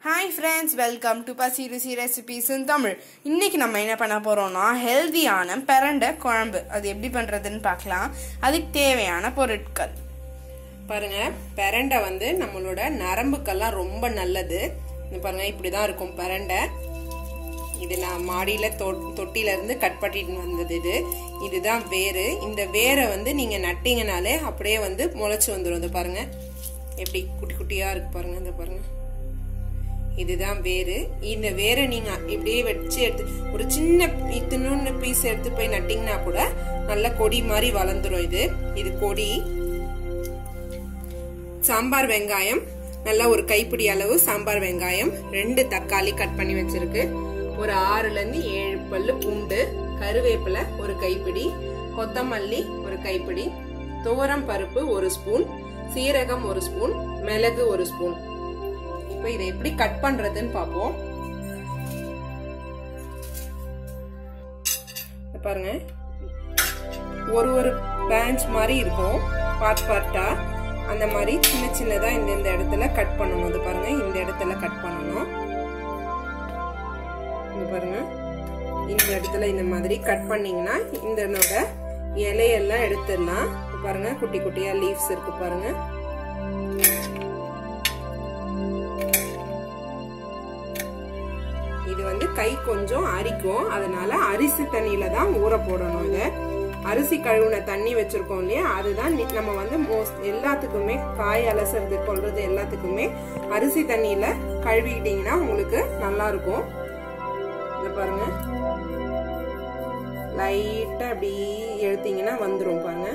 hi friends welcome to பசி ருசி recipes இன் தமிழ் இன்னைக்கு நம்ம என்ன பண்ண போறோம்னா ஹெல்தியான பிரண்டை குழம்பு அது எப்படி பண்றதுன்னு பார்க்கலாம் அதுக்கு தேவையான பொருட்கள் பாருங்க பிரண்டை வந்து நம்மளோட நரம்புக்கெல்லாம் ரொம்ப நல்லது இந்த பாருங்க இப்படிதான் இருக்கும் பிரண்டை இது நான் மாடியில தொட்டில இருந்து கட் பண்ணிட்டு வந்தது இது இதுதான் வேரு இந்த வேரை வந்து நீங்க நட்டீங்கனாலே அப்படியே வந்து முளைச்சு வந்துடும் இந்த பாருங்க எப்படி குட்டி குட்டியா இருக்கு பாருங்க இந்த பாருங்க இதுதான் வேரு இந்த வேரை நீங்க இப்படியே வச்சு எடுத்து ஒரு சின்ன இத்தினொன்னு பீஸ் எடுத்து போய் நட்டிங்கன்னா கூட நல்ல கொடி மாதிரி வளர்ந்துரும் இது இது கொடி சாம்பார் வெங்காயம் நல்லா ஒரு கைப்பிடி அளவு சாம்பார் வெங்காயம் ரெண்டு தக்காளி கட் பண்ணி வச்சிருக்கு ஒரு ஆறுல இருந்து ஏழு பல்லு பூண்டு கருவேப்பிலை ஒரு கைப்பிடி கொத்தமல்லி ஒரு கைப்பிடி துவரம் பருப்பு ஒரு ஸ்பூன் சீரகம் ஒரு ஸ்பூன் மிளகு ஒரு ஸ்பூன் இப்போ இதை எப்படி கட் பண்றதுன்னு பார்ப்போம் பாருங்க ஒரு ஒரு பேஞ்ச் மாதிரி இருக்கும் பார்ட் பார்ட்டா அந்த மாதிரி சின்ன சின்னதா இந்த இந்த இடத்துல கட் பண்ணணும் இது பாருங்க இந்த இடத்துல கட் பண்ணணும் இது பாருங்க இந்த இடத்துல இந்த மாதிரி கட் பண்ணீங்கன்னா இந்த இலையெல்லாம் எடுத்துடலாம் பாருங்க குட்டி குட்டியா லீவ்ஸ் இருக்கு பாருங்க இது வந்து கை கொஞ்சம் அரிக்கும் அதனால அரிசி தண்ணியில தான் ஊற போடணும் இதை அரிசி கழுவுன தண்ணி வச்சிருக்கோம் இல்லையா அதுதான் நம்ம வந்து மோஸ்ட் எல்லாத்துக்குமே காய் அலசறது கொள்றது எல்லாத்துக்குமே அரிசி தண்ணியில கழுவிக்கிட்டீங்கன்னா உங்களுக்கு நல்லா இருக்கும் இத பாருங்க லைட்டா அப்படி எடுத்தீங்கன்னா வந்துடும் பாருங்க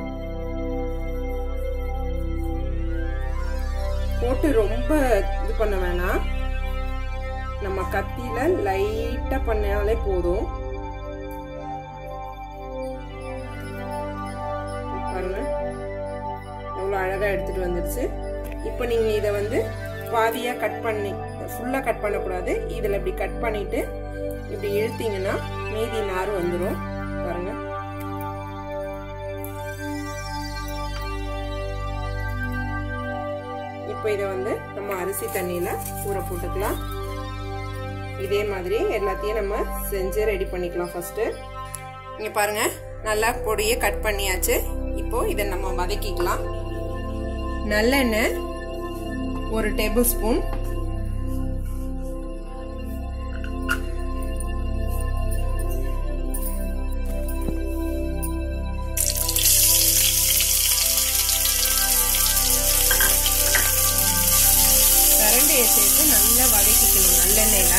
போட்டு ரொம்ப இது பண்ண வேணாம் நம்ம கத்தியில லைட்டா பண்ணாலே போதும் பாருங்க எவ்வளோ அழகா எடுத்துட்டு வந்துருச்சு இப்போ நீங்க இதை வந்து பாதியா கட் பண்ணி ஃபுல்லா கட் பண்ணக்கூடாது இதுல இப்படி கட் பண்ணிட்டு இப்படி இழுத்தீங்கன்னா மீதி நார் வந்துடும் பாருங்க இப்போ இதை வந்து நம்ம அரிசி தண்ணியில ஊற போட்டுக்கலாம் இதே மாதிரி எல்லாத்தையும் நம்ம செஞ்சு ரெடி பண்ணிக்கலாம் ஃபர்ஸ்ட் இங்க பாருங்க நல்லா பொடியை கட் பண்ணியாச்சு இப்போ இதை நம்ம வதக்கிக்கலாம் நல்லெண்ணெய் ஒரு டேபிள் ஸ்பூன் கரண்டையை சேர்த்து நல்லா வதக்கிக்கணும் நல்லெண்ணெயில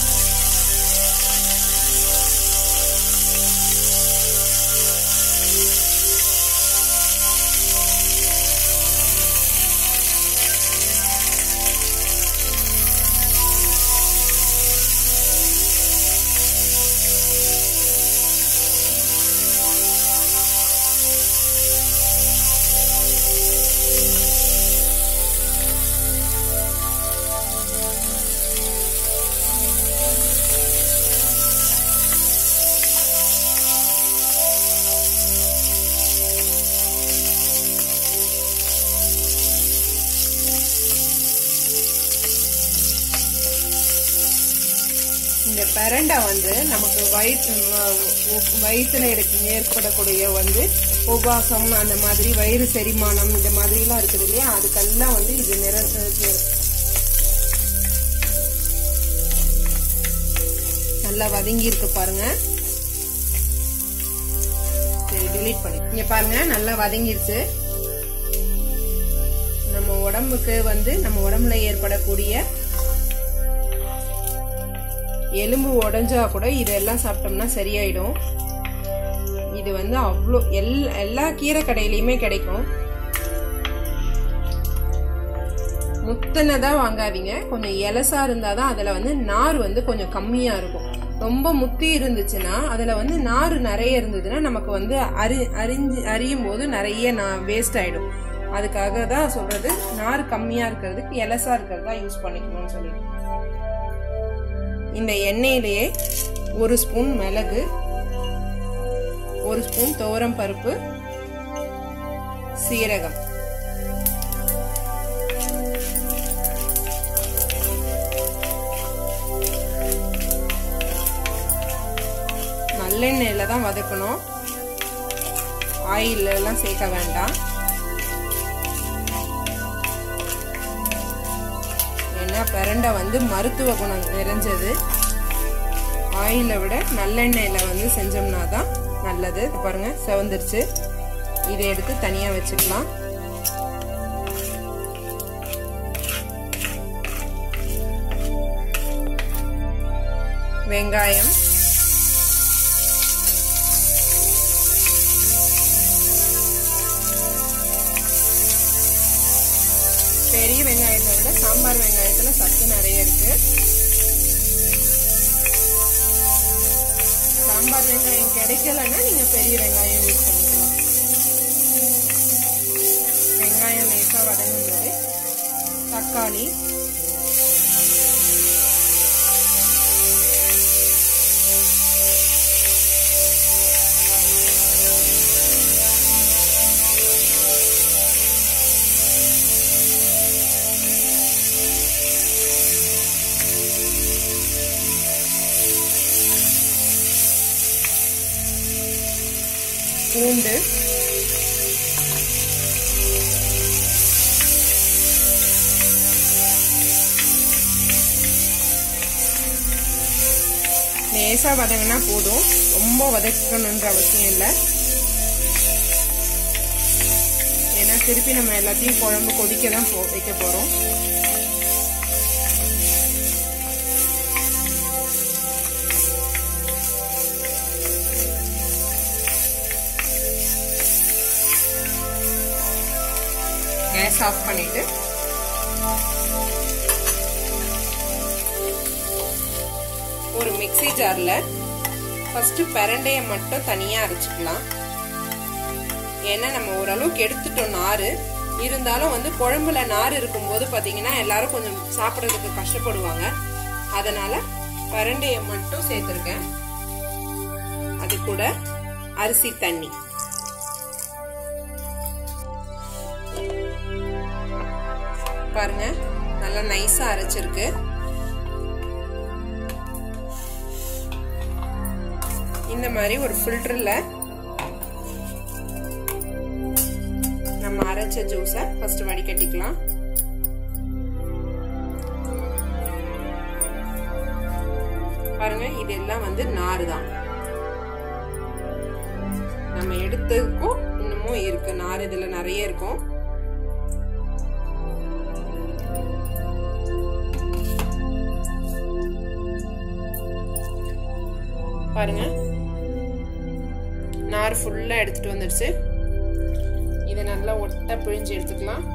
இந்த பிரண்டை வந்து நமக்கு வயிற்று வயிற்றுல ஏற்படக்கூடிய வந்து உபாசம் அந்த மாதிரி வயிறு செரிமானம் இந்த மாதிரி எல்லாம் இருக்குது இல்லையா அதுக்கெல்லாம் வந்து இது நிற நல்லா வதங்கி இருக்கு பாருங்க சரி டிலீட் பண்ணி இங்க பாருங்க நல்லா வதங்கிருச்சு நம்ம உடம்புக்கு வந்து நம்ம உடம்புல ஏற்படக்கூடிய எலும்பு உடஞ்சா கூட இதெல்லாம் சாப்பிட்டோம்னா சரியாயிடும் இது வந்து அவ்வளோ எல் எல்லா கீரை கடையிலையுமே கிடைக்கும் முத்தினதா வாங்காதீங்க கொஞ்சம் எலசா இருந்தாதான் அதுல வந்து நார் வந்து கொஞ்சம் கம்மியா இருக்கும் ரொம்ப முத்தி இருந்துச்சுன்னா அதுல வந்து நார் நிறைய இருந்ததுன்னா நமக்கு வந்து அரி அரிஞ்சு அறியும் போது நிறைய வேஸ்ட் ஆயிடும் அதுக்காக தான் சொல்றது நார் கம்மியா இருக்கிறதுக்கு எலசா இருக்கிறதா யூஸ் பண்ணிக்கணும்னு சொல்லிட்டு இந்த எண்ணெயிலேயே ஒரு ஸ்பூன் மிளகு ஒரு ஸ்பூன் துவரம் பருப்பு சீரகம் தான் வதக்கணும் ஆயில் எல்லாம் சேர்க்க வேண்டாம் ஏன்னா பிரண்டை வந்து மருத்துவ குணம் நிறைஞ்சது ஆயிலை விட நல்லெண்ணெயில் வந்து செஞ்சோம்னா தான் நல்லது பாருங்க செவந்துருச்சு இதை எடுத்து தனியாக வச்சுக்கலாம் வெங்காயம் பெரிய வெங்காயத்தை விட சாம்பார் வெங்காயத்துல சத்து நிறைய இருக்கு சாம்பார் வெங்காயம் கிடைக்கலன்னா நீங்க பெரிய வெங்காயம் யூஸ் பண்ணிக்கலாம் வெங்காயம் லேசா வதங்கும் போது தக்காளி பூண்டு லேசா வதங்கினா போதும் ரொம்ப வதக்கணுன்ற அவசியம் இல்லை ஏன்னா திருப்பி நம்ம எல்லாத்தையும் குழம்பு கொதிக்க தான் போ வைக்க போறோம் கேஸ் ஆஃப் பண்ணிட்டு ஒரு மிக்சி ஜார்ல ஃபர்ஸ்ட் பிரண்டைய மட்டும் தனியா அரைச்சிக்கலாம் ஏன்னா நம்ம ஓரளவுக்கு எடுத்துட்டோம் நாறு இருந்தாலும் வந்து குழம்புல நார் இருக்கும்போது பாத்தீங்கன்னா எல்லாரும் கொஞ்சம் சாப்பிட்றதுக்கு கஷ்டப்படுவாங்க அதனால பிரண்டைய மட்டும் சேர்த்துருக்கேன் அது கூட அரிசி தண்ணி பாருங்க நல்லா நைஸா அரைச்சிருக்கு இந்த மாதிரி ஒரு ஃபில்டர்ல நம்ம அரைச்ச ஜூஸை ஃபர்ஸ்ட் வடிகட்டிக்கலாம் பாருங்க இதெல்லாம் வந்து நார் தான் நம்ம எடுத்ததுக்கும் இன்னமும் இருக்கு நார் இதுல நிறைய இருக்கும் பாருங்க நார் ஃபுல்லா எடுத்துட்டு வந்துடுச்சு இதை நல்லா ஒட்ட பிழிஞ்சு எடுத்துக்கலாம்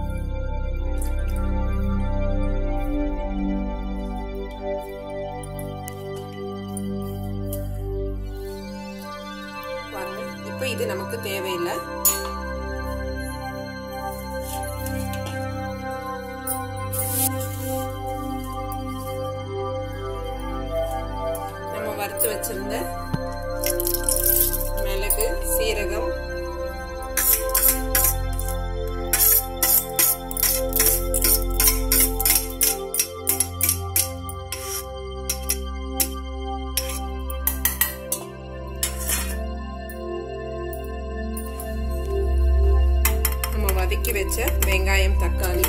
பாருங்க இப்போ இது நமக்கு தேவையில்லை நம்ம வறுத்து வச்சிருந்த மிளகு சீரகம் நம்ம வதக்கி வச்ச வெங்காயம் தக்காளி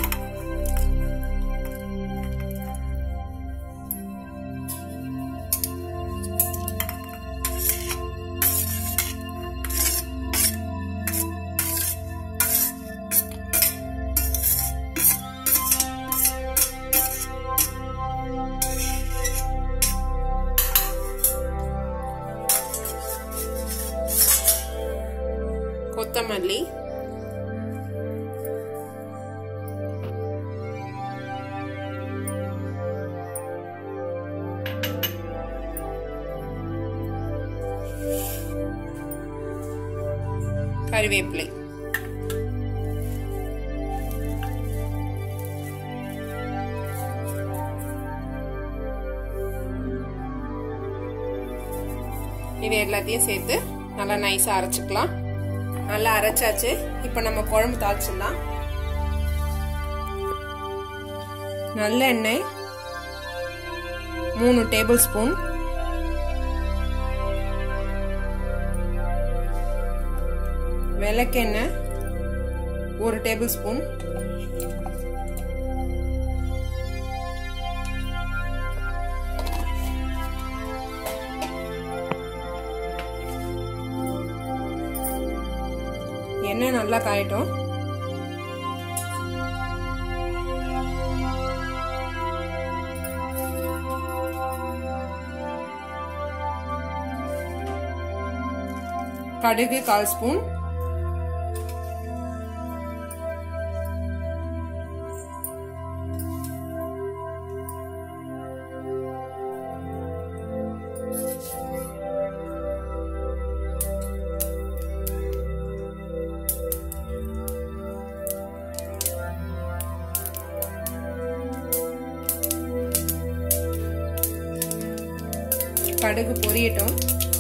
கொத்தமல்லி கறிவேப்பிலை இது எல்லாத்தையும் சேர்த்து நல்லா நைஸா அரைச்சுக்கலாம் நல்லா அரைச்சாச்சு இப்போ நம்ம குழம்பு தாளிச்சிடலாம் நல்லெண்ணெய் மூணு டேபிள் ஸ்பூன் விளக்கெண்ணெய் ஒரு டேபிள் ஸ்பூன் எண்ணெய் நல்லா காயட்டும் கடுகு கால் ஸ்பூன் கடுகு பொரியட்டும்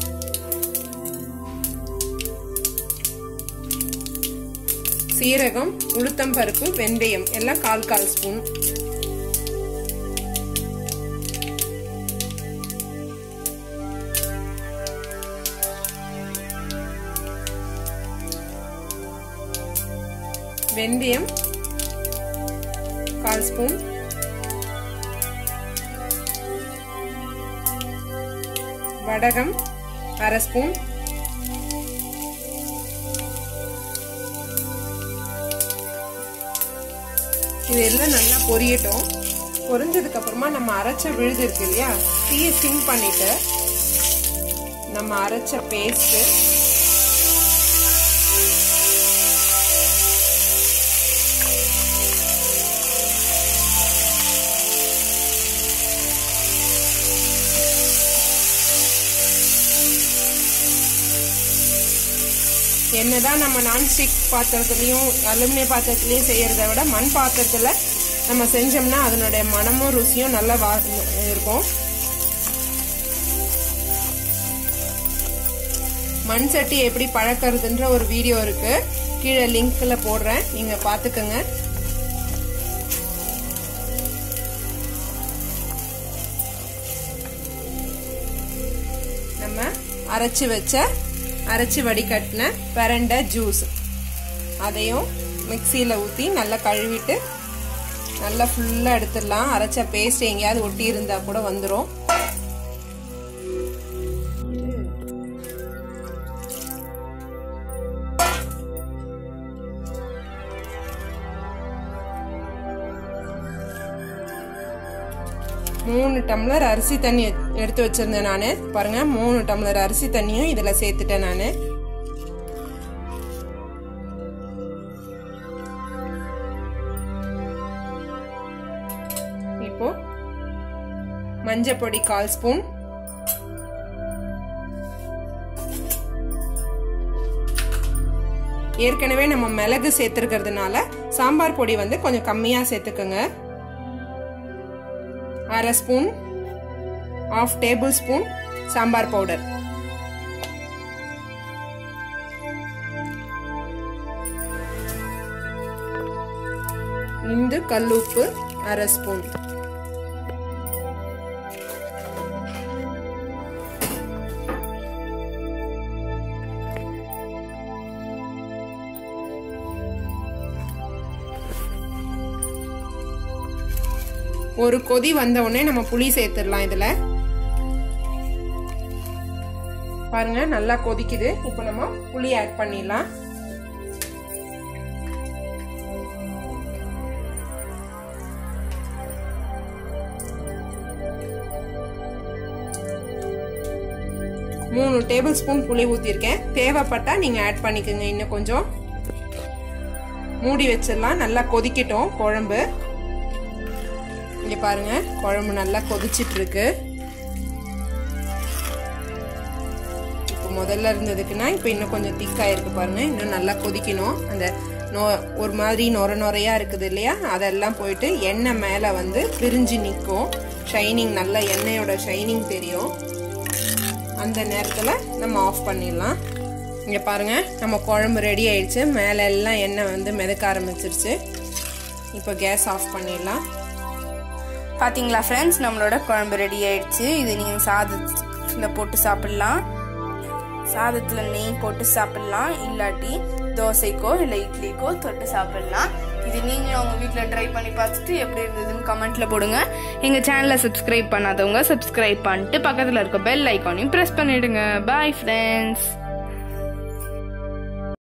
சீரகம் உளுத்தம் பருப்பு வெந்தயம் எல்லாம் கால் கால் ஸ்பூன் வெந்தயம் கால் ஸ்பூன் வடகம் அரை ஸ்பூன் இது எல்லாம் நல்லா பொரியட்டும் பொரிஞ்சதுக்கு அப்புறமா நம்ம அரைச்ச விழுது இருக்கு இல்லையா தீயை சிம் பண்ணிட்டு நம்ம அரைச்ச பேஸ்ட் என்னதான் நம்ம நான்ஸ்டிக் பாத்திரத்துலையும் அலுமினிய பாத்திரத்துலையும் செய்யறத விட மண் பாத்திரத்துல நம்ம செஞ்சோம்னா அதனுடைய மனமும் ருசியும் நல்லா வா இருக்கும் மண் சட்டி எப்படி பழக்கிறதுன்ற ஒரு வீடியோ இருக்கு கீழே லிங்க்ல போடுறேன் நீங்க பாத்துக்கோங்க நம்ம அரைச்சு வச்ச அரைச்சி வடிகட்டின பிரண்டை ஜூஸ் அதையும் மிக்சியில் ஊற்றி நல்லா கழுவிட்டு நல்லா ஃபுல்லாக எடுத்துடலாம் அரைச்ச பேஸ்ட் எங்கேயாவது ஒட்டி இருந்தால் கூட வந்துடும் மூணு டம்ளர் அரிசி தண்ணி எடுத்து வச்சிருந்தேன் நான் பாருங்க மூணு டம்ளர் அரிசி தண்ணியும் இதில் சேர்த்துட்டேன் நான் இப்போ மஞ்சள் பொடி கால் ஸ்பூன் ஏற்கனவே நம்ம மிளகு சேர்த்துருக்கிறதுனால சாம்பார் பொடி வந்து கொஞ்சம் கம்மியாக சேர்த்துக்கோங்க அரை spoon half tablespoon sambar powder இந்து கல்லுப்பு அரை ஸ்பூன் ஒரு கொதி வந்த உடனே நம்ம புளி சேர்த்துடலாம் இதுல பாருங்க நல்லா கொதிக்குது இப்போ நம்ம புளி ஆட் பண்ணிடலாம் மூணு டேபிள் ஸ்பூன் புளி ஊற்றிருக்கேன் தேவைப்பட்டா நீங்கள் ஆட் பண்ணிக்கோங்க இன்னும் கொஞ்சம் மூடி வச்சிடலாம் நல்லா கொதிக்கட்டும் குழம்பு இங்கே பாருங்க குழம்பு நல்லா கொதிச்சிட்டு இருக்கு இப்போ முதல்ல இருந்ததுக்குன்னா இப்போ இன்னும் கொஞ்சம் திக்காயிருக்கு பாருங்க இன்னும் நல்லா கொதிக்கணும் அந்த நோ ஒரு மாதிரி நொர நொறையா இருக்குது இல்லையா அதெல்லாம் போயிட்டு எண்ணெய் மேலே வந்து பிரிஞ்சு நிற்கும் ஷைனிங் நல்லா எண்ணெயோட ஷைனிங் தெரியும் அந்த நேரத்தில் நம்ம ஆஃப் பண்ணிடலாம் இங்கே பாருங்க நம்ம குழம்பு ரெடி ஆயிடுச்சு மேலே எல்லாம் எண்ணெய் வந்து மிதக்க ஆரம்பிச்சிருச்சு இப்போ கேஸ் ஆஃப் பண்ணிடலாம் பார்த்தீங்களா ஃப்ரெண்ட்ஸ் நம்மளோட குழம்பு ரெடி ஆயிடுச்சு இது நீங்கள் சாதத்தில் போட்டு சாப்பிட்லாம் சாதத்தில் நெய் போட்டு சாப்பிட்லாம் இல்லாட்டி தோசைக்கோ இல்லை இட்லிக்கோ தொட்டு சாப்பிடலாம் இது நீங்களும் உங்க வீட்டில் ட்ரை பண்ணி பார்த்துட்டு எப்படி இருந்ததுன்னு கமெண்ட்ல போடுங்க எங்க சேனலை சப்ஸ்கிரைப் பண்ணாதவங்க சப்ஸ்கிரைப் பண்ணிட்டு பக்கத்தில் இருக்க பெல் ஐக்கானையும் ப்ரெஸ் பண்ணிடுங்க பாய் ஃப்ரெண்ட்ஸ்